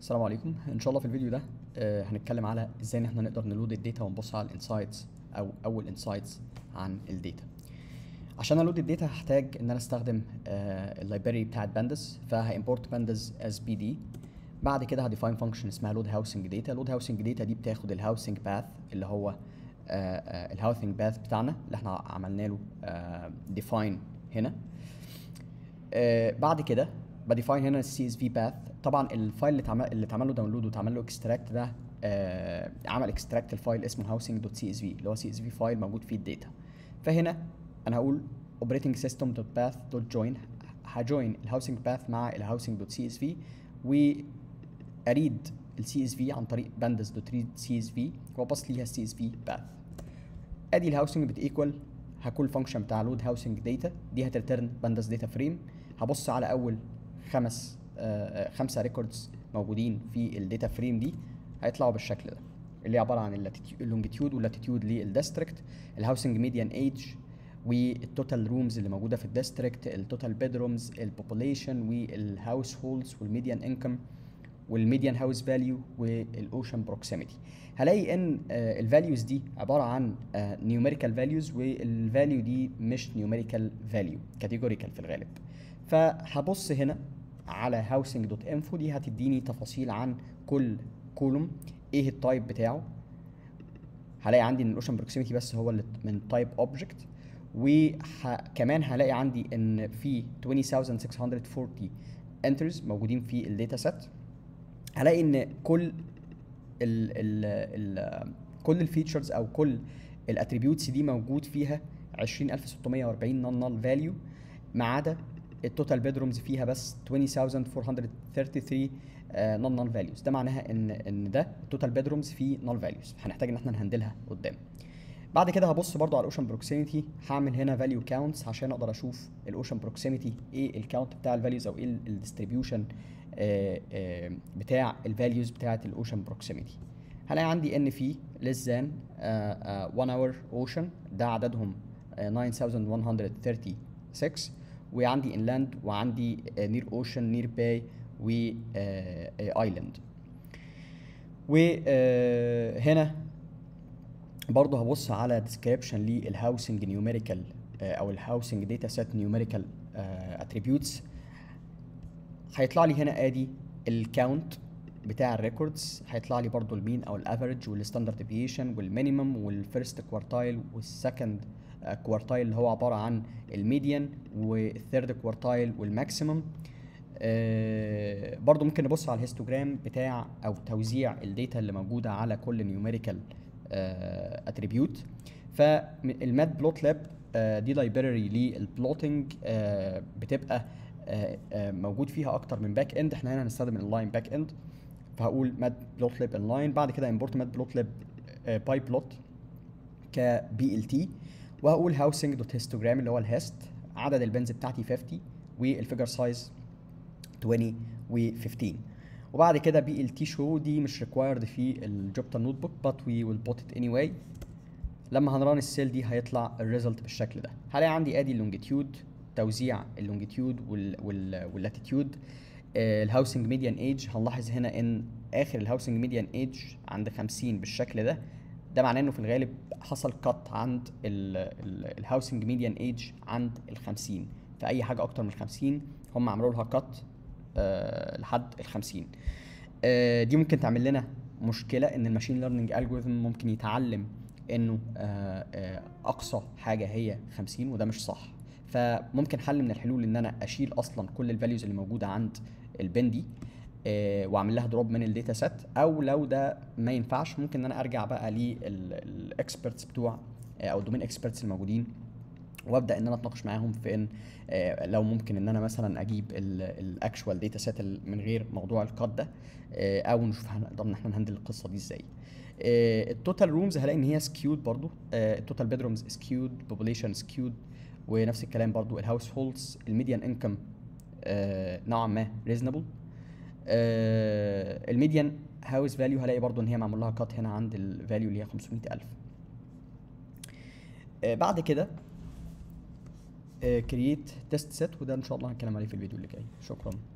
السلام عليكم ان شاء الله في الفيديو ده آه، هنتكلم على ازاي ان احنا نقدر نلود الداتا ونبص على الانسايتس او اول انسايتس عن الداتا عشان الود الداتا هحتاج ان انا استخدم اللايبراري بتاعت بانداس فهامبورت بانداس اس بي دي بعد كده هديفاين فانكشن اسمها لود هاوسنج داتا لود هاوسنج داتا دي بتاخد الهاوسنج باث اللي هو الهاوسنج باث بتاعنا اللي احنا عملنا له ديفاين هنا آه، بعد كده بديفاين هنا السي اس في باث طبعا الفايل اللي اتعمل اللي اتعمل له داونلود واتعمل له اكستراكت ده آه، عمل اكستراكت الفايل اسمه هاوسنج دوت سي اس في اللي هو سي اس في فايل موجود فيه الداتا فهنا انا هقول اوبريتنج سيستم دوت باث دوت جوين هجوين الهاوسنج باث مع الهاوسنج دوت سي اس في واريد السي اس في عن طريق باندس دوت ريد سي اس في وابص ليها السي اس في باث ادي الهاوسنج بتيكوال هكون الفانكشن بتاع لود هاوسنج داتا دي هترترن باندس داتا فريم هبص على اول خمس آه خمسه ريكوردز موجودين في الداتا فريم دي هيطلعوا بالشكل ده اللي عباره عن اللونجيتيود واللاتيتيود للديستريكت الهاوسنج ميديان ايج والتوتال رومز اللي موجوده في الديستريكت التوتال بيدرومز البوبوليشن والهاوس هولدز والميديان انكم والميديان هاوس فاليو والاوشن بروكسيميتي هلاقي ان الفاليوز دي عباره عن نيوميريكال فاليوز والفاليو دي مش نيوميريكال فاليو كاتيجوريكال في الغالب فهبص هنا على هاوسنج دوت انفو دي هتديني تفاصيل عن كل كولوم ايه التايب بتاعه هلاقي عندي ان الاوشن بروكسيميتي بس هو اللي من تايب اوبجكت وكمان هلاقي عندي ان في 20640 انترز موجودين في الداتا سيت هلاقي ان كل ال ال ال كل الفيتشرز او كل الاتريبيوتس دي موجود فيها 20640 نون نال فاليو ما عدا التوتال بيدرومز فيها بس 20433 نون نال فاليوز ده معناها ان ان ده التوتال بيدرومز فيه نال فاليوز هنحتاج ان احنا نهندلها قدام بعد كده هبص برضو على الاوشن بروكسيميتي هعمل هنا فاليو كاونتس عشان اقدر اشوف الاوشن بروكسيميتي ايه الكاونت بتاع الفاليوز او ايه الديستريبيوشن بتاع الفاليوز بتاعه الاوشن بروكسيميتي هلاقي عندي ان في less than 1 اور اوشن ده عددهم 9136 وعندي انلاند وعندي نير اوشن نير باي و ايلاند وهنا برضه هبص على ديسكريبشن للهاوسنج نيوميريكال او الهاوسنج داتا سيت نيوميريكال اتريبيوتس هيطلع لي هنا ادي الكاونت بتاع الريكوردز هيطلع لي برضو المين او الافريج والستاندرد ديفيشن والمينيمم والفيرست كوارتايل والسكند كوارتايل اللي هو عباره عن الميديان والثيرد كوارتايل والماكسيمم آه برضو ممكن نبص على الهيستوجرام بتاع او توزيع الداتا اللي موجوده على كل نيوميريكال اتريبيوت فالمات بلوت لاب آه دي لايبراري للبلوتنج آه بتبقى آه آه موجود فيها اكتر من باك اند احنا هنا هنستخدم اللاين باك اند فهقول مات بلوت لاب انلاين بعد كده امبورت مات بلوت لاب باي بلوت كبي ال تي وهقول هاوسنج دوت هيستوجرام اللي هو الهيست عدد البنز بتاعتي 50 والفيجر سايز 20 و15 وبعد كده بي ال تي شو دي مش ريكوايرد في الجوبتر نوت بوك بات وي ويل بوت ات اني واي لما هنران السيل دي هيطلع الريزلت بالشكل ده هلاقي عندي ادي اللونجيتيود توزيع اللونجيتيود واللاتيتيود الهاوسنج ميديان ايج هنلاحظ هنا ان اخر الهاوسنج ميديان ايج عند 50 بالشكل ده ده معناه انه في الغالب حصل كات عند الهاوسنج ميديان ايج عند ال 50 فاي حاجه اكتر من 50 هم عملوا لها كات أه لحد ال 50 أه دي ممكن تعمل لنا مشكله ان الماشين ليرنينج الجوريثم ممكن يتعلم انه أه اقصى حاجه هي 50 وده مش صح فممكن حل من الحلول ان انا اشيل اصلا كل الفاليوز اللي موجوده عند البن دي آه واعمل لها دروب من الداتا سيت او لو ده ما ينفعش ممكن ان انا ارجع بقى للاكسبرتس بتوع آه او الدومين اكسبرتس الموجودين وابدا ان انا اتناقش معاهم في ان آه لو ممكن ان انا مثلا اجيب الاكشوال داتا سيت من غير موضوع الكات ده او نشوف هنقدر ان احنا نهندل القصه دي ازاي التوتال رومز هلاقي ان هي سكيود برضو التوتال بيدرومز سكيود بوبوليشن سكيود ونفس الكلام برضو الهاوس هولدز الميديان انكم آه نوعا ما ريزونبل آه الميديان هاوس فاليو هلاقي برضو ان هي معمول لها كات هنا عند الفاليو اللي هي 500000 آه بعد كده كرييت تيست سيت وده ان شاء الله هنتكلم عليه في الفيديو اللي جاي شكرا